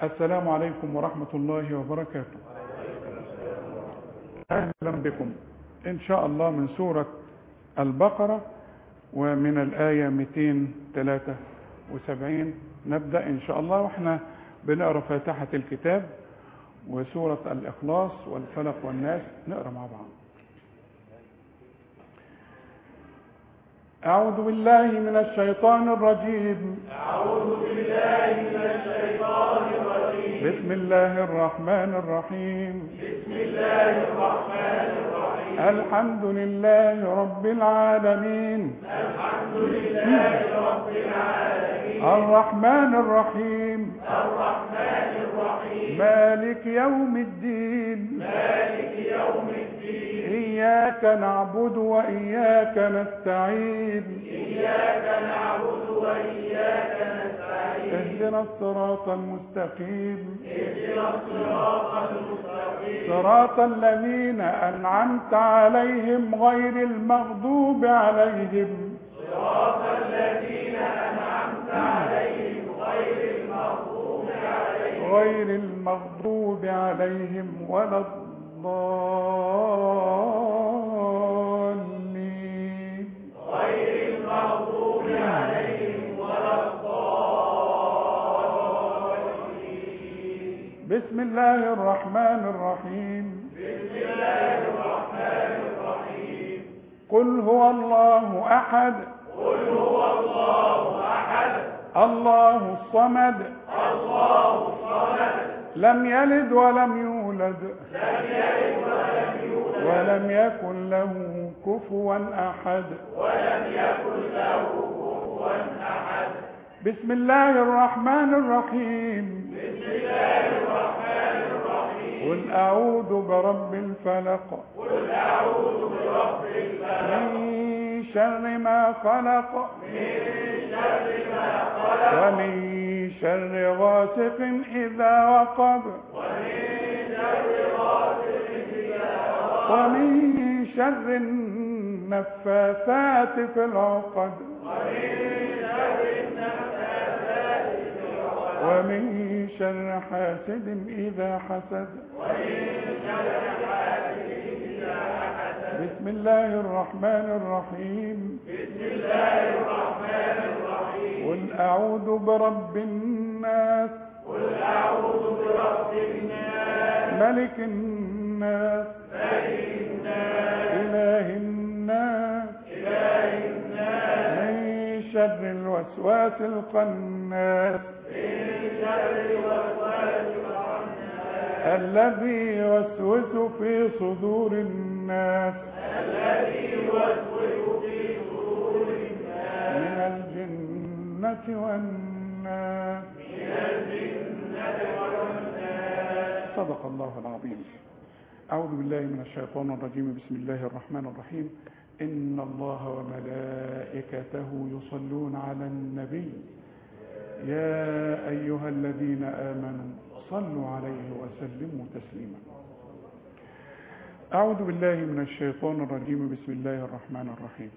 السلام عليكم ورحمة الله وبركاته أهلا بكم إن شاء الله من سورة البقرة ومن الآية 273 نبدأ إن شاء الله وإحنا بنقرأ فاتحة الكتاب وسورة الإخلاص والفلق والناس نقرأ مع بعض أعوذ بالله من الشيطان الرجيم أعوذ بالله من الشيطان الرجيم بسم الله الرحمن الرحيم بسم الله الرحمن الرحيم الحمد لله رب العالمين الحمد لله رب العالمين الرحمن الرحيم الرحمن الرحيم مالك يوم الدين مالك يوم الدين إياك نعبد وإياك نستعين إياك نعبد وإياك نستعين اهدنا الصراط المستقيم اهدنا الصراط المستقيم صراط الذين أنعمت عليهم غير المغضوب عليهم صراط الذين أنعمت عليهم غير المغضوب عليهم غير المغضوب عليهم ولا الضالين غير المغضوب عليهم ولا الضالين بسم الله الرحمن الرحيم بسم الله الرحمن الرحيم قل هو الله أحد قل هو الله أحد الله الصمد الله الصمد لم يلد ولم يولد لم يلد ولم يولد ولم يكن له كفوا أحد ولم يكن له كفوا أحد بسم الله الرحمن الرحيم بسم الله الرحمن الرحيم قل أعوذ برب الفلق قل أعوذ برب الفلق من شر ما خلق من شر ما خلق ومن شر غاسق إذا وقب ومن شر غاسق إذا وقب ومن شر النفاثات في العقد ومن شر النفاثات في العقد ومن شر حاسد إذا حسد ومن شر حاسد إذا حسد بسم الله الرحمن الرحيم بسم الله الرحمن الرحيم قل أعوذ برب الناس قل أعوذ برب الناس ملك الناس ملك الناس إله الناس إله الناس من شر الوسواس القناس من شر الوسواس الخناس الذي يوسوس في صدور الناس الذي يوسوس في صدور الناس من الجنة والناس من الجنة والناس صدق الله العظيم أعوذ بالله من الشيطان الرجيم بسم الله الرحمن الرحيم إن الله وملائكته يصلون على النبي يا أيها الذين آمنوا صلوا عليه وسلموا تسليما أعوذ بالله من الشيطان الرجيم بسم الله الرحمن الرحيم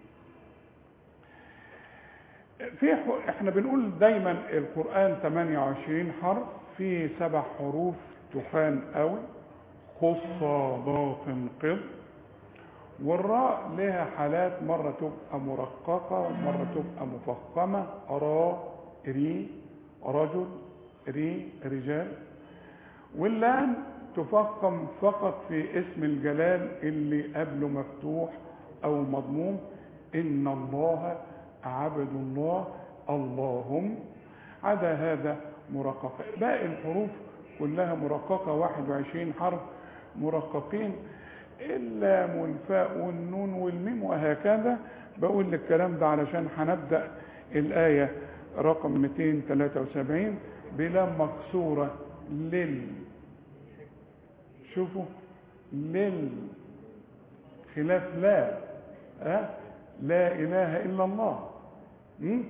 في ح- احنا بنقول دايما القرآن 28 حرف فيه سبع حروف تخان قوي خص ضاق قض والراء لها حالات مرة تبقى مرققة ومرة تبقى مفخمة را ري رجل ري رجال واللام تفخم فقط في اسم الجلال اللي قبله مفتوح او مضموم ان الله عبد الله اللهم عدا هذا مرققة باقي الحروف كلها مرققة 21 حرف مرققين اللام والفاء والنون والميم وهكذا بقول الكلام ده علشان هنبدأ الآية رقم 273 بلام مكسورة لل شوفوا لل خلاف لا أه؟ لا إله إلا الله م?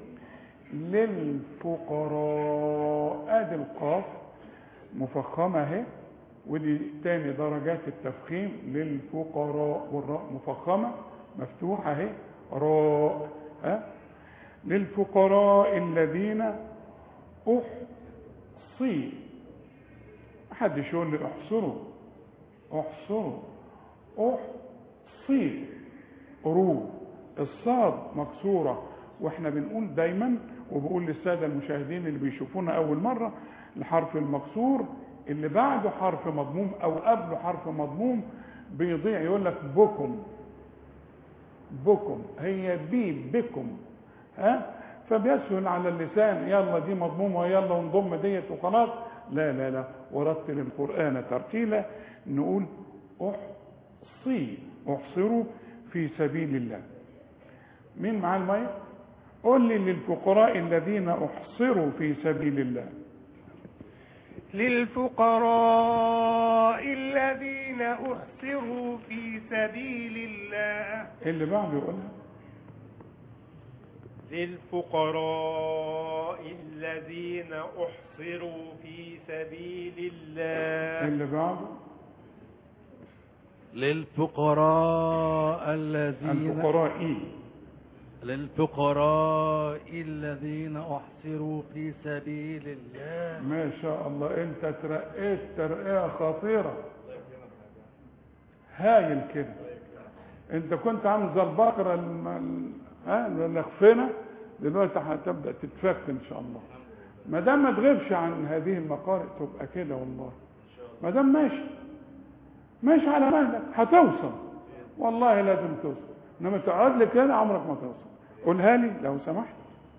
للفقراء ادي القاف مفخمة اهي ودي تاني درجات التفخيم للفقراء والراء مفخمة مفتوحة اهي راء ها للفقراء الذين أحصي محدش يقول لي احصروا احصروا احصي رو الصاد مكسورة واحنا بنقول دايما وبقول للسادة المشاهدين اللي بيشوفونا اول مرة الحرف المكسور اللي بعده حرف مضموم او قبله حرف مضموم بيضيع يقول لك بكم بكم هي بي بكم ها فبيسهل على اللسان يلا دي مضمومه يلا ونضم ديت وخلاص لا لا لا ورتل القران ترتيلا نقول احصي احصروا في سبيل الله مين معاه المايك قل لي للفقراء الذين احصروا في سبيل الله للفقراء الذين أحصروا في سبيل الله اللي بعده يقولها للفقراء الذين أحصروا في سبيل الله اللي بعده للفقراء الذين الفقراء للفقراء الذين أحصروا في سبيل الله ما شاء الله انت ترقيت ترقية خطيرة هايل كده انت كنت عامل زي البقرة الم- ال- ها الاخفنة دلوقتي هتبدأ تتفك ان شاء الله ما دام ما تغيبش عن هذه المقارئ تبقى كده والله ما دام ماشي ماشي على مهلك هتوصل والله لازم توصل انما تقعد لي كده عمرك ما توصل قولها لي لو سمحت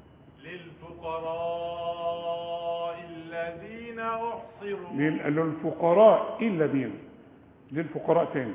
للفقراء الذين أحصروا لل- للفقراء الذين للفقراء تاني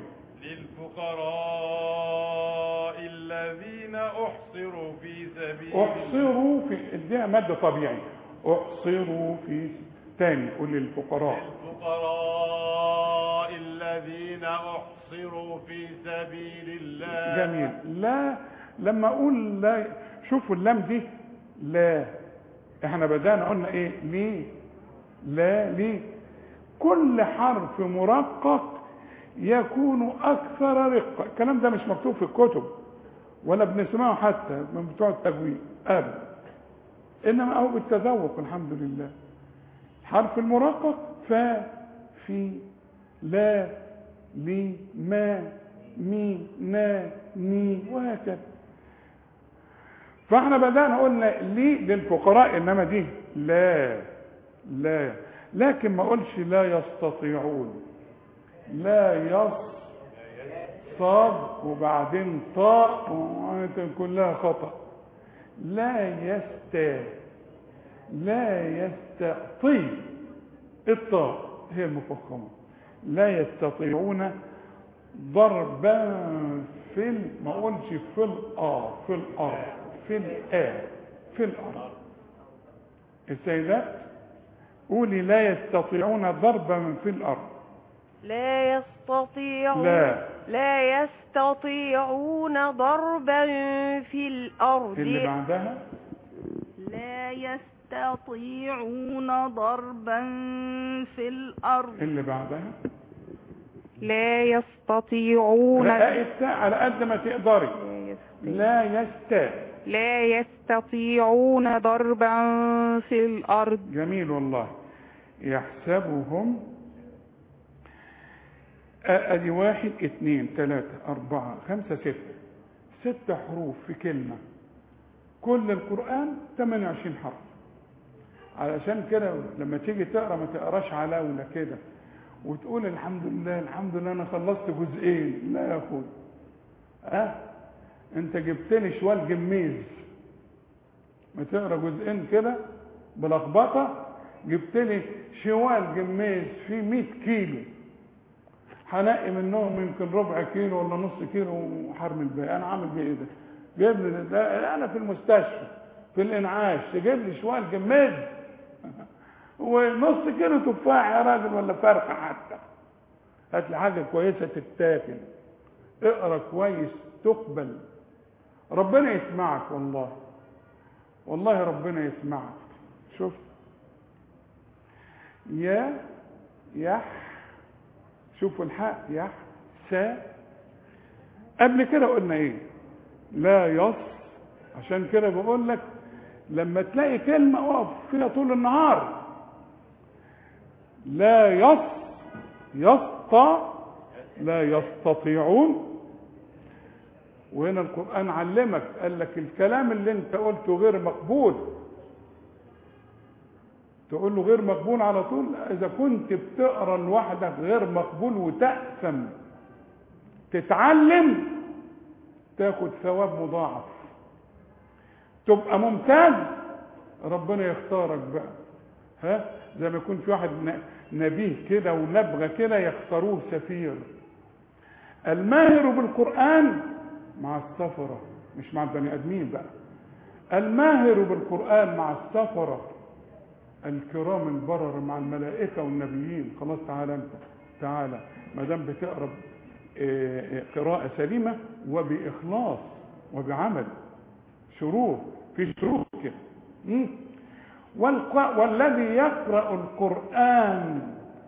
للفقراء الذين أحصروا في سبيل احصروا في اديها مادة طبيعي احصروا في تاني قول للفقراء للفقراء الذين أحصروا في سبيل الله جميل لا لما اقول لا شوفوا اللام دي لا احنا بدأنا قلنا ايه ليه لا ليه كل حرف مرقق يكون اكثر رقة الكلام ده مش مكتوب في الكتب ولا بنسمعه حتى من بتوع التجويد ابدا انما هو بالتذوق الحمد لله حرف المرقق فا في لا لي ما مي نا ني وهكذا فاحنا بدأنا قلنا لي للفقراء انما دي لا لا لكن ما اقولش لا يستطيعون لا يص صاد وبعدين طاء ومعناتها كلها خطأ لا يست لا يستطيع الطاء هي المفخمة لا يستطيعون ضربا في ال... ما اقولش في الآ في الأرض في الآ في الأرض السيدات قولي لا يستطيعون ضربا في الأرض لا يستطيعون لا لا يستطيعون ضربا في الأرض اللي بعدها لا يستطيعون ضربا في الأرض اللي بعدها لا يستطيعون رقاق التاء على قد ما تقدري لا يست لا يستطيعون ضربا في الأرض جميل والله يحسبهم آه، ادي واحد اتنين تلاتة اربعة خمسة ستة ست حروف في كلمة كل القرآن 28 حرف علشان كده لما تيجي تقرا ما تقراش علاولة كده وتقول الحمد لله الحمد لله انا خلصت جزئين لا يا اخوي اه انت جبت لي شوال جميز ما تقرا جزئين كده بلخبطه جبت لي شوال جميز فيه 100 كيلو هنقي منهم يمكن ربع كيلو ولا نص كيلو وحرم الباقي انا عامل بيه ايه ده جايب لي ده انا في المستشفى في الانعاش تجيب لي شوال جميز ونص كيلو تفاح يا راجل ولا فرخه حتى هات لي حاجه كويسه تتاكل اقرا كويس تقبل ربنا يسمعك والله والله ربنا يسمعك شوف يا يح شوفوا الحق يح سا قبل كده قلنا ايه لا يص عشان كده بقول لك لما تلاقي كلمة اقف فيها طول النهار لا يص يسطى لا يستطيعون وهنا القرآن علمك قال لك الكلام اللي انت قلته غير مقبول تقول له غير مقبول على طول اذا كنت بتقرا لوحدك غير مقبول وتأثم تتعلم تاخد ثواب مضاعف تبقى ممتاز ربنا يختارك بقى ها زي ما يكون في واحد ن- نبيه كده ونبغى كده يختاروه سفير الماهر بالقرآن مع السفرة مش مع البني آدمين بقى الماهر بالقرآن مع السفرة الكرام البرر مع الملائكة والنبيين خلاص تعالى انت تعالى ما دام بتقرا آه، آه، قراءة سليمة وبإخلاص وبعمل شروط في شروط كده مم. والق- والذي يقرأ القرآن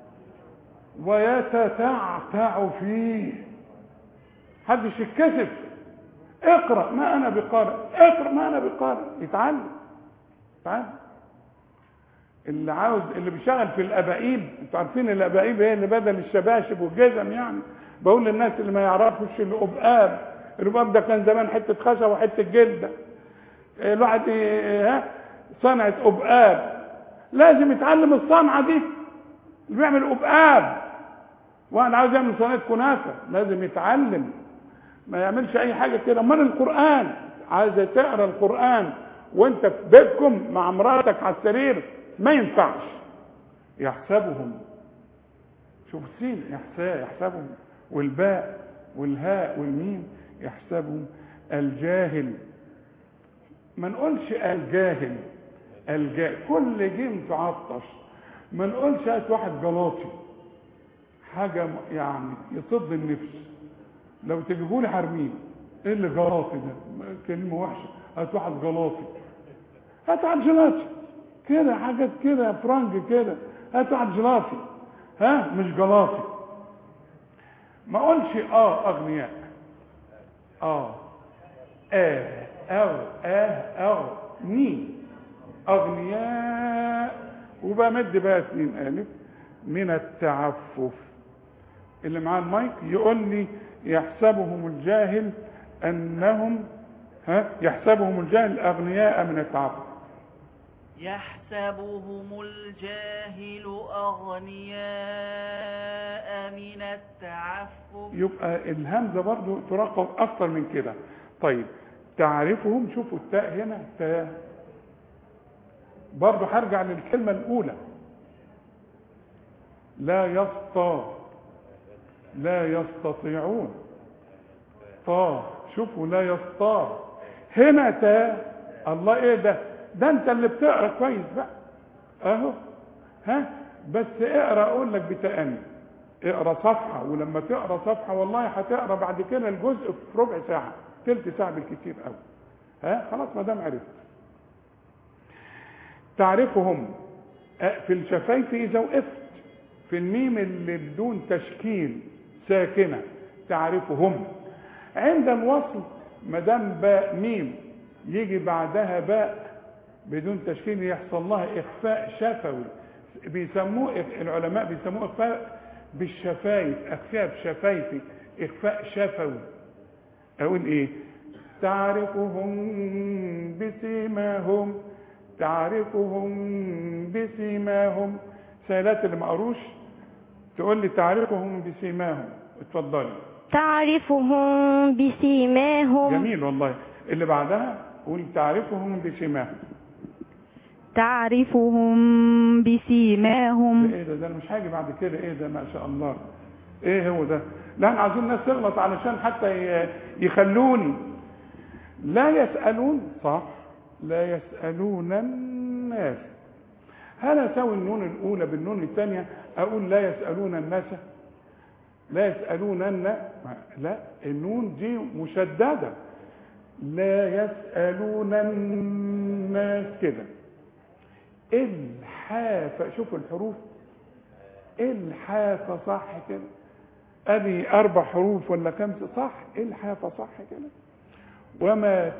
ويتتعتع فيه حدش يتكسف اقرأ ما أنا بقارئ اقرأ ما أنا بقارئ يتعلم يتعلم اللي عاوز اللي بيشتغل في الابائيب انتوا عارفين الابائيب هي اللي بدل الشباشب والجزم يعني بقول للناس اللي ما يعرفوش الابقاب الابقاب ده كان زمان حته خشب وحته جلده إيه، الواحد إيه، ها صنعه ابقاب لازم يتعلم الصنعه دي اللي بيعمل ابقاب واحد عاوز يعمل صينيه كنافه لازم يتعلم ما يعملش اي حاجه كده امال القران عايز تقرا القران وانت في بيتكم مع مراتك على السرير ما ينفعش يحسبهم شوف السين يحسا- يحسبهم والباء والهاء والميم يحسبهم الجاهل ما نقولش الجاهل الجاهل كل جيم تعطش ما نقولش هات واحد جلاطي حاجة م- يعني يصد النفس لو تجيبوا لي حرمين ايه اللي جلاطي ده م- كلمة وحشة هات واحد جلاطي هات واحد جلاطي كده حاجات كده فرنج كده هات واحد جلاطي ها مش جلاطي ما اقولش اه اغنياء اه اه او اه او مين اغنياء وبمد بقى اتنين الف من التعفف اللي معاه المايك يقول لي يحسبهم الجاهل انهم ها يحسبهم الجاهل اغنياء من التعفف يحسبهم الجاهل أغنياء من التعفف يبقى الهمزه برضو ترقم اكتر من كده طيب تعرفهم شوفوا التاء هنا تاء برضو هرجع للكلمه الاولى لا يسطى لا يستطيعون طا شوفوا لا يسطى هنا تاء الله ايه ده ده انت اللي بتقرا كويس بقى اهو ها بس اقرا اقول لك بتأني اقرا صفحه ولما تقرا صفحه والله هتقرا بعد كده الجزء في ربع ساعه تلت ساعه بالكثير قوي ها خلاص ما دام عرفت تعرفهم أه، في الشفايف اذا وقفت في الميم اللي بدون تشكيل ساكنه تعرفهم عند الوصل ما دام باء ميم يجي بعدها باء بدون تشكيل يحصل لها اخفاء شفوي بيسموه العلماء بيسموه اخفاء بالشفايف اخفاء بشفايفي اخفاء شفوي اقول ايه تعرفهم بسيماهم تعرفهم بسيماهم سيلات اللي ما قروش تقول لي تعرفهم بسيماهم اتفضلي تعرفهم بسيماهم جميل والله اللي بعدها قول تعرفهم بسيماهم تعرفهم ده بسيماهم ايه ده ده انا مش هاجي بعد كده ايه ده ما شاء الله ايه هو ده لا احنا عايزين الناس تغلط علشان حتى ي- يخلوني لا يسألون صح لا يسألون الناس هل اساوي النون الاولى بالنون الثانيه اقول لا يسألون الناس لا يسألون الن لا النون دي مشددة لا يسألون الناس كده الحافة شوفوا الحروف الحافة صح كده ادي اربع حروف ولا خمسة صح الحافة صح كده وما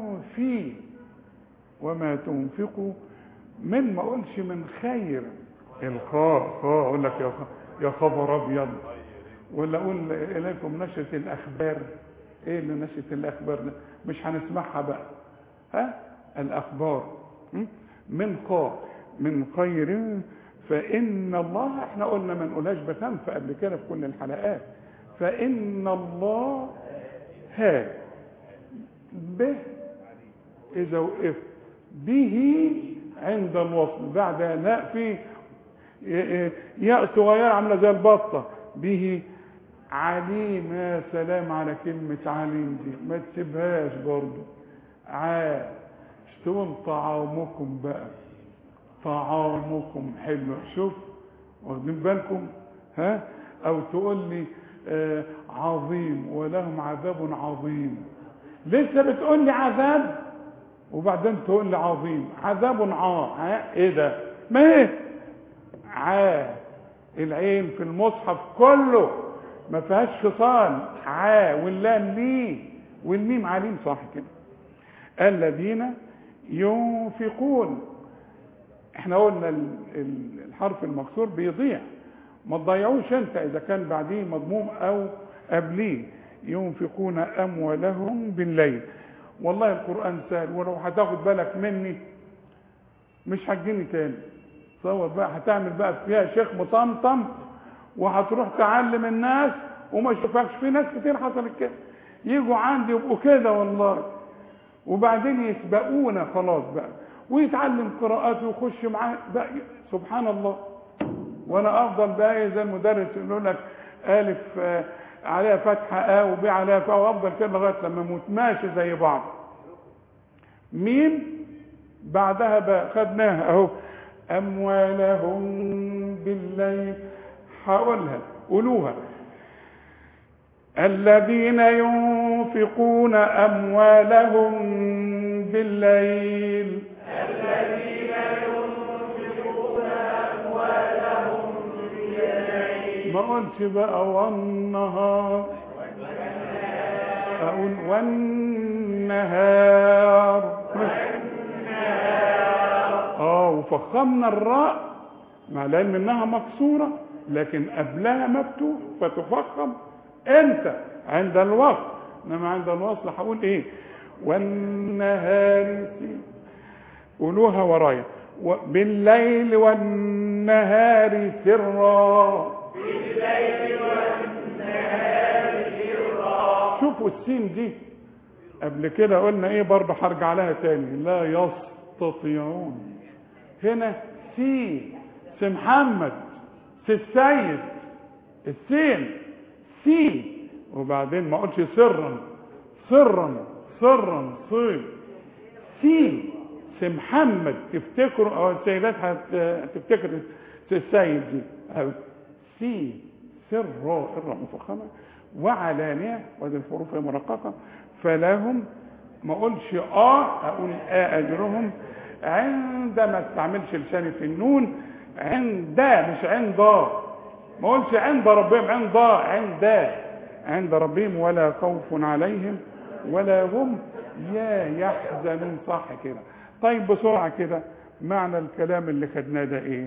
تنفي وما تنفقوا من ما اقولش من خير الخاء خاء اقول لك يا خ- يا خبر ابيض ولا اقول اليكم نشره الاخبار ايه اللي نشره الاخبار ده مش هنسمعها بقى ها الاخبار م? من خاء من خير فان الله احنا قلنا ما نقولهاش بتنفع قبل كده في كل الحلقات فان الله ها به اذا وقفت به عند الوصل بعد ناء في ياء صغيره عامله زي البطه به عليم يا سلام على كلمة عليم دي ما تسيبهاش برضو عا اشتون طعامكم بقى طعامكم حلو شوف واخدين بالكم ها او تقول لي آه عظيم ولهم عذاب عظيم لسه بتقول لي عذاب وبعدين تقول لي عظيم عذاب عا ها ايه ده ما ايه عا العين في المصحف كله ما فيهاش خصال عا واللام ليه والميم عليم صح كده الذين ينفقون احنا قلنا ال- ال- الحرف المكسور بيضيع ما تضيعوش انت اذا كان بعديه مضموم او قبليه ينفقون اموالهم بالليل والله القران سهل ولو هتاخد بالك مني مش هتجيني تاني تصور بقى هتعمل بقى فيها شيخ مطمطم وهتروح تعلم الناس وما يشوفكش في ناس كتير حصلت كده يجوا عندي يبقوا كده والله وبعدين يسبقونا خلاص بقى ويتعلم قراءات ويخش معاه بقى سبحان الله وانا افضل بقى إيه زي المدرس يقول لك الف آه، عليها فتحه ا وب عليها فا وافضل كده لغايه لما اموت ماشي زي بعض ميم بعدها بقى خدناها اهو اموالهم بالليل هقولها قولوها الذين ينفقون اموالهم بالليل ما قلتش بقى والنهار اقول والنهار اه وفخمنا الراء مع العلم انها مكسوره لكن قبلها مفتوح فتفخم انت عند الوصل انما عند الوصل هقول ايه والنهار قولوها ورايا و- بالليل والنهار سرا شوفوا السين دي قبل كده قلنا ايه برضه هرجع لها تاني لا يستطيعون هنا سي سي محمد سي السيد السين سي وبعدين ما قلتش سرا سرا سرا صي سي سي محمد تفتكروا او السيدات هت- هتفتكر سي السيد دي أو سي سر الراء مفخمه وعلانيه وهذه الحروف مرققه فلهم ما اقولش اه اقول اه اجرهم عند ما استعملش لساني في النون عند مش عند ما اقولش عند ربهم عند عند عند ربهم ولا خوف عليهم ولا هم يا يحزنون صح كده طيب بسرعه كده معنى الكلام اللي خدناه ده ايه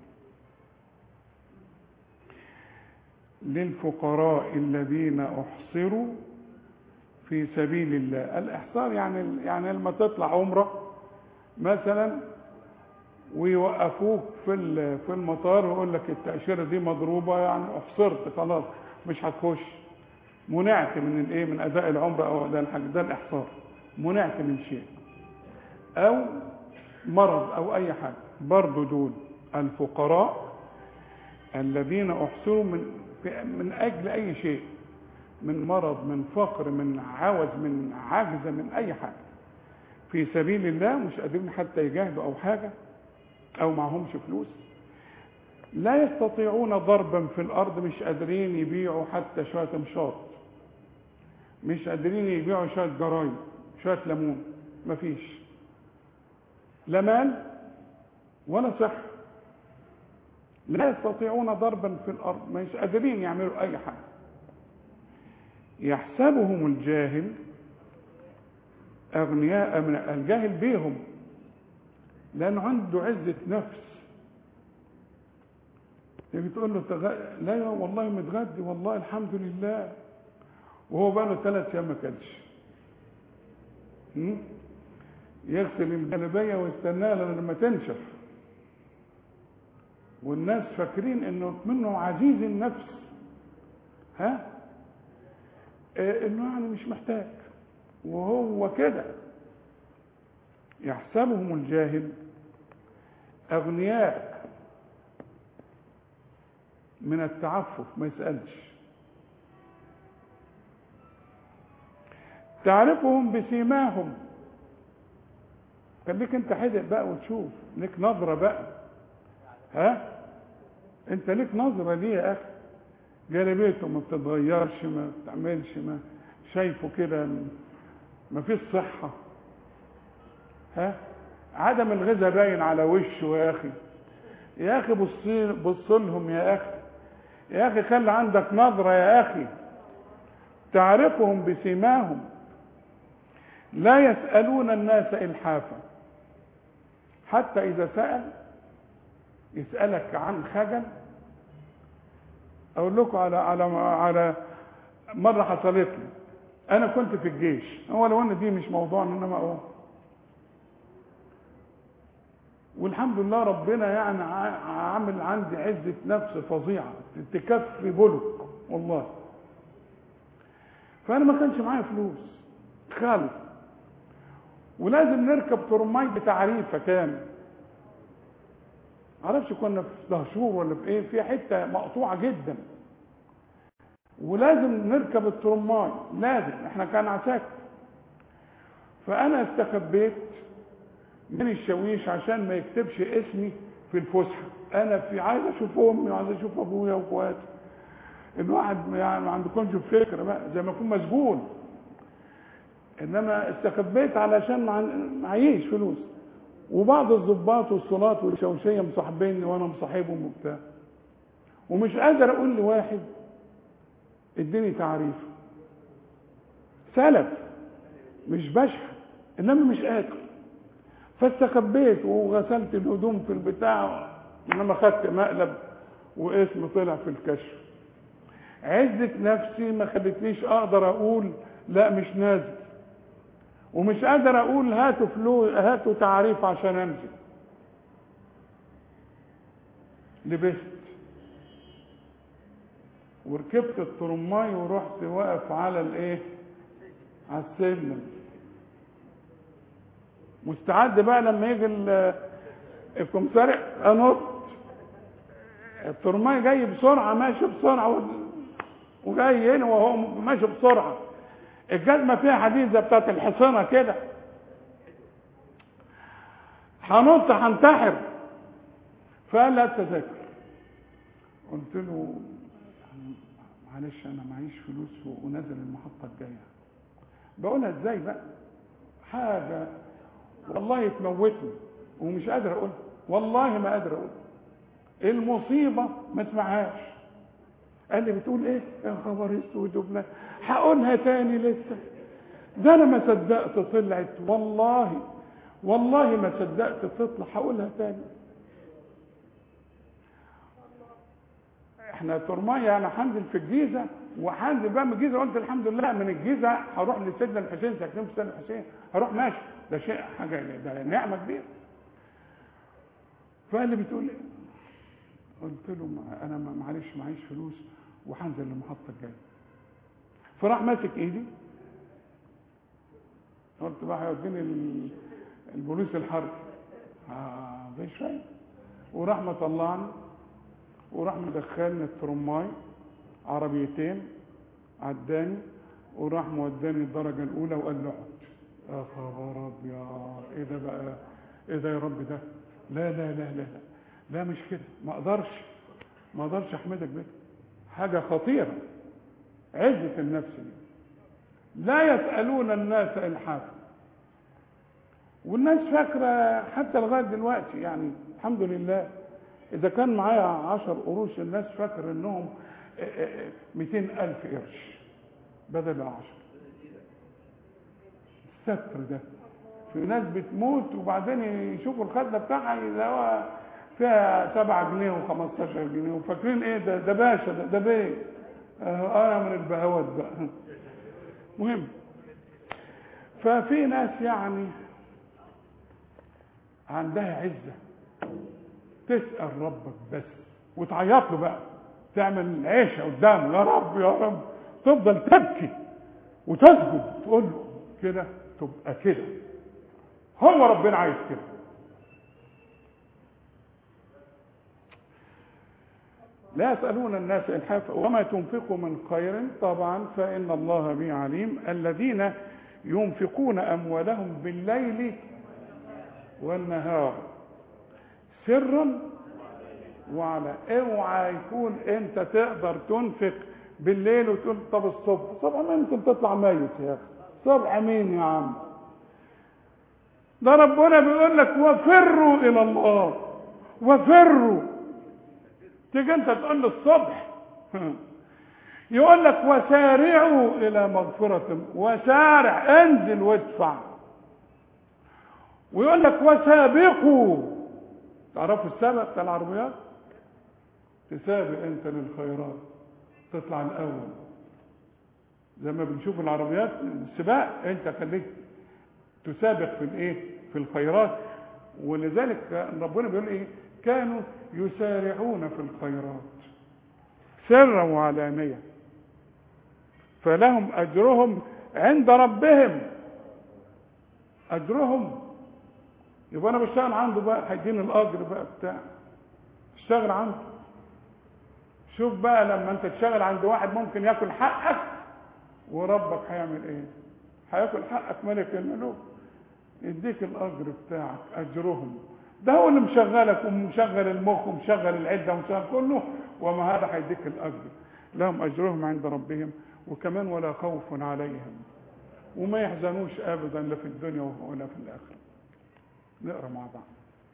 للفقراء الذين احصروا في سبيل الله الاحصار يعني يعني لما تطلع عمره مثلا ويوقفوك في ال- في المطار ويقول لك التاشيره دي مضروبه يعني احصرت خلاص مش هتخش منعت من الايه من اداء العمره او اداء الحج ده الاحصار منعت من شيء او مرض او اي حاجه برضو دول الفقراء الذين احصروا من في- من اجل اي شيء من مرض من فقر من عوز من عجز من اي حاجه في سبيل الله مش قادرين حتى يجاهدوا او حاجه او معهمش فلوس لا يستطيعون ضربا في الارض مش قادرين يبيعوا حتى شويه مشاط مش قادرين يبيعوا شويه جرايد شويه ليمون مفيش لا مال ولا صحه لا يستطيعون ضربا في الارض مش قادرين يعملوا اي حاجه يحسبهم الجاهل اغنياء من الجاهل بيهم لانه عنده عزه نفس تيجي تقول له تغ... لا يا والله متغدي والله الحمد لله وهو بقى له ثلاث ايام ما كلش م? يغسل الجلابيه ويستناها لما تنشف والناس فاكرين انه منه عزيز النفس ها آه انه يعني مش محتاج وهو كده يحسبهم الجاهل اغنياء من التعفف ما يسالش تعرفهم بسيماهم خليك انت حدق بقى وتشوف ليك نظره بقى ها انت ليك نظره ليه يا اخي جلبيته ما بتتغيرش ما بتعملش ما شايفه كده ما فيش صحه ها عدم الغذاء باين على وشه يا اخي يا اخي بص بص لهم يا اخي يا اخي خلي عندك نظره يا اخي تعرفهم بسيماهم لا يسالون الناس الحافا حتى اذا سال يسالك عن خجل اقول لكم على على على مره حصلت لي انا كنت في الجيش هو لو ان دي مش موضوع انما اهو والحمد لله ربنا يعني عامل عندي عزة نفس فظيعة تكفي بلك والله فأنا ما كانش معايا فلوس خالص ولازم نركب ترماي بتعريفة كام معرفش كنا في دهشور ولا في ايه في حتة مقطوعة جدا ولازم نركب الترماي لازم احنا كان عساكر فأنا استخبيت من الشاويش عشان ما يكتبش اسمي في الفسحه انا في عايز اشوف امي وعايز اشوف ابويا واخواتي الواحد يعني ما عندكمش فكره بقى زي ما اكون مسجون انما استخبيت علشان معيش فلوس وبعض الضباط والصلاة والشوشية مصاحبيني وانا مصاحبهم وبتاع ومش قادر اقول لواحد اديني تعريف سلف مش بشحن انما مش قادر فاستخبيت وغسلت الهدوم في البتاع انما خدت مقلب واسم طلع في الكشف عزة نفسي ما خلتنيش اقدر اقول لا مش نازل ومش قادر اقول هاتوا فلوس هاتوا تعريف عشان انزل لبست وركبت الترماي ورحت واقف على الايه على السلم مستعد بقى لما يجي الكمساري انط الترماي جاي بسرعه ماشي بسرعه وجاي هنا وهو ماشي بسرعه الجزمه فيها حديده بتاعت الحصانه كده هنط هنتحر فقال لا تذاكر قلت له معلش انا معيش فلوس ونازل المحطه الجايه بقولها ازاي بقى حاجه والله تموتني ومش قادر اقول والله ما قادر اقول المصيبه ما اسمعهاش قال لي بتقول ايه يا خبر اسود وبلا هقولها تاني لسه ده انا ما صدقت طلعت والله والله ما صدقت تطلع هقولها تاني احنا ترماية انا هنزل في الجيزه وهنزل بقى من الجيزه قلت الحمد لله من الجيزه هروح لسيدنا الحسين ساكنين في سيدنا الحسين هروح ماشي ده شيء حاجه ده نعمه كبيره فقال لي بتقول ايه؟ قلت له ما انا معلش معيش فلوس وهنزل المحطه الجايه فراح ماسك ايدي قلت بقى هيوديني البوليس الحربي اه ده شويه وراح مطلعني وراح مدخلني الترماي عربيتين عداني وراح موداني الدرجة الأولى وقال لي اقعد يا خبر أبيض إيه ده بقى إيه ده يا رب ده لا لا لا لا لا لا مش كده ما أقدرش ما أقدرش أحمدك بك حاجة خطيرة عزة النفس دي لا يسألون الناس إلحافا والناس فاكرة حتى لغاية دلوقتي يعني الحمد لله إذا كان معايا عشر قروش الناس فاكر إنهم مئتين ألف قرش بدل العشر الستر ده في ناس بتموت وبعدين يشوفوا الخزنة بتاعها يلاقوها فيها 7 جنيه و15 جنيه وفاكرين ايه ده ده باشا ده ده بيه آه، انا من البهوات بقى مهم ففي ناس يعني عندها عزة تسأل ربك بس وتعيط له بقى تعمل عيشة قدامه يا رب يا رب تفضل تبكي وتسجد تقول له كده تبقى كده هو ربنا عايز كده لا يسألون الناس إلحافا وما تنفقوا من خير طبعا فإن الله به عليم الذين ينفقون أموالهم بالليل والنهار سرا وعلى اوعى يكون انت تقدر تنفق بالليل وتقول طب الصبح الصبح ما يمكن تطلع ميت يا اخي الصبح مين يا عم ده ربنا بيقول لك وفروا الى الله وفروا تيجي انت تقول له الصبح يقول لك وسارعوا الى مغفرة وسارع انزل وادفع ويقول لك وسابقوا تعرفوا السابق بتاع العربيات تسابق انت للخيرات تطلع الاول زي ما بنشوف العربيات السباق انت خليك تسابق في الايه في الخيرات ولذلك ربنا بيقول ايه كانوا يسارعون في الخيرات سرا وعلانيه فلهم اجرهم عند ربهم اجرهم يبقى انا بشتغل عنده بقى هيديني الاجر بقى بتاع اشتغل عنده شوف بقى لما انت تشتغل عند واحد ممكن ياكل حقك وربك هيعمل ايه هياكل حقك ملك الملوك يديك الاجر بتاعك اجرهم ده هو اللي مشغلك ومشغل المخ ومشغل العده ومشغل كله وما هذا هيديك الاجر لهم اجرهم عند ربهم وكمان ولا خوف عليهم وما يحزنوش ابدا لا في الدنيا ولا في الاخره نقرا مع بعض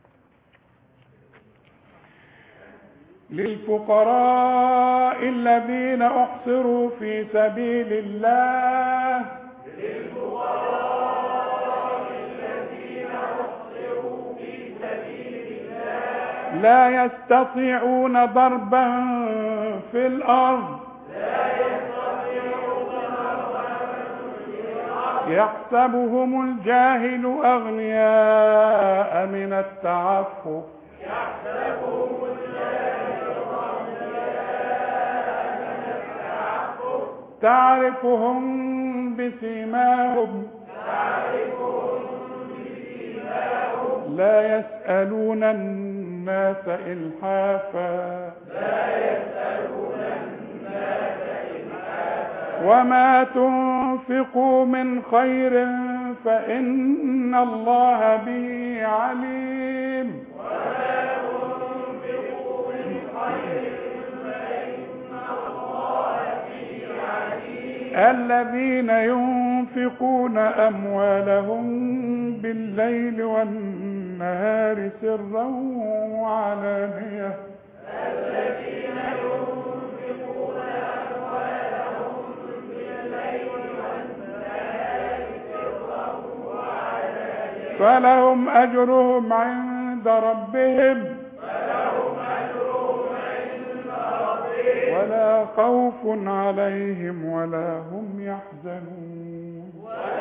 للفقراء الذين احصروا في سبيل الله لا يستطيعون ضربا في الارض يحسبهم الجاهل أغنياء من التعفف تعرفهم بسيماهم لا يسألون الناس إلحافا وما تنفقوا من خير فإن الله به عليم الذين ينفقون أموالهم بالليل والنهار سرا وعلانية فلهم أجرهم عند ربهم ولا خوف عليهم ولا هم يحزنون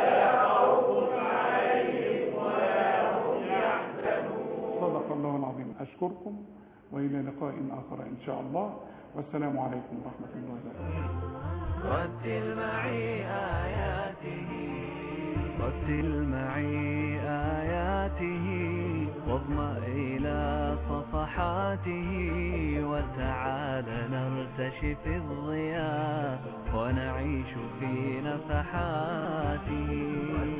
صدق الله العظيم أشكركم وإلى لقاء آخر إن شاء الله والسلام عليكم ورحمة الله وبركاته رتل معي آياته رتل معي آياته واضمأ إلى صفحاته وتعال نرتشف الضياء ونعيش في نفحاته